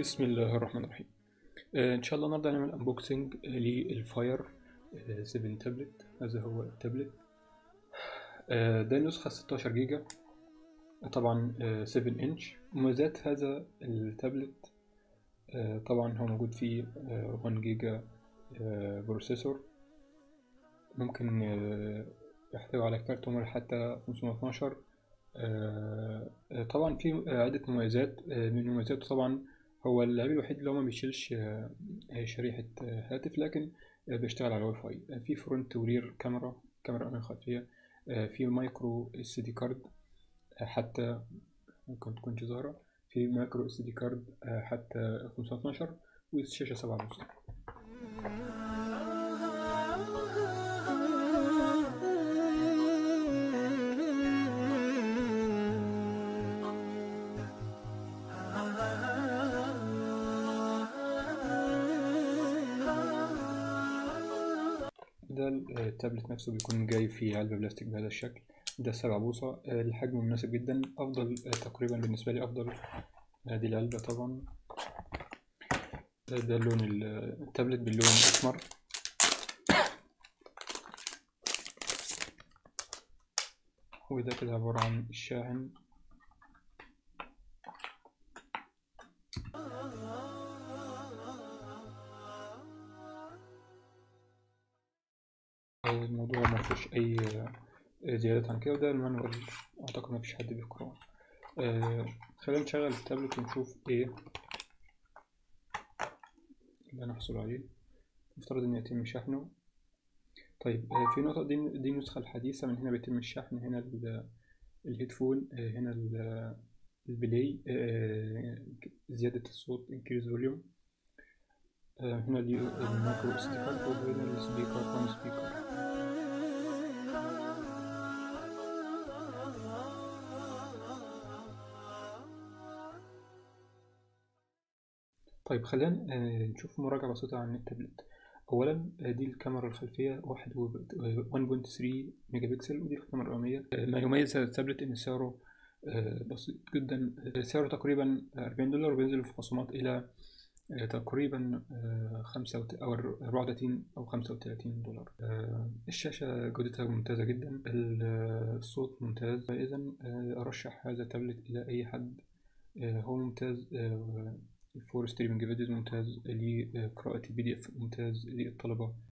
بسم الله الرحمن الرحيم آه، ان شاء الله النهارده هنعمل انبوكسنج للفاير 7 تابلت هذا هو التابلت آه، ده النسخة 16 جيجا طبعا آه، 7 انش مميزات هذا التابلت آه، طبعا هو موجود فيه آه، 1 جيجا آه، بروسيسور ممكن آه، يحتوي على كارت عمر حتى 512 آه، آه، طبعا في عدة مميزات آه، من مميزاته طبعا هو العيب الوحيد اللي هو ما بيشيلش آه، آه، شريحة آه، هاتف لكن آه، بيشتغل على الواي فاي آه، في فرونت ورير كاميرا كاميرا أمامية خلفية آه، في مايكرو اس دي كارد آه، حتى ممكن تكونش ظاهرة في مايكرو اس دي كارد آه، حتى 512 والشاشة 7 بوصة ده التابلت نفسه بيكون جاي في علبة بلاستيك بهذا الشكل ده سبعة بوصة آه، الحجم مناسب جدا أفضل آه، تقريبا بالنسبة لي أفضل هذه العلبة طبعا ده, ده اللون ال- التابلت باللون الأحمر وده كده عبارة عن الشاحن الموضوع ما فيهوش أي آه، زيادات عن كده وده المانوال أعتقد ما فيش حد بيقرأه آه، خلينا نشغل التابلت ونشوف إيه اللي هنحصل عليه نفترض إن يتم شحنه طيب آه، في نقطة دي دي النسخة الحديثة من هنا بيتم الشحن هنا ال- الهيدفون آه، هنا ال- البلاي آه، زيادة الصوت increase volume آه، هنا دي المايكرو اس دي كارد وهنا السبيكر وان سبيكر طيب خلينا آه، نشوف مراجعة بسيطة عن التابلت أولا آه، دي الكاميرا الخلفية واحد و 1.3 ميجا بكسل ودي الكاميرا الأمامية آه، ما يميز هذا التابلت إن سعره آه، بسيط جدا آه، سعره تقريبا 40 دولار وبينزل في خصومات إلى آه، تقريبا آه، خمسة وت- أو 34 أو 35 دولار آه، الشاشة جودتها ممتازة جدا ال- آه، الصوت ممتاز إذا أرشح هذا التابلت إلى أي حد آه، هو ممتاز فور ستريمينج فيديوز ممتاز لقراءة البي دي اف ممتاز للطلبة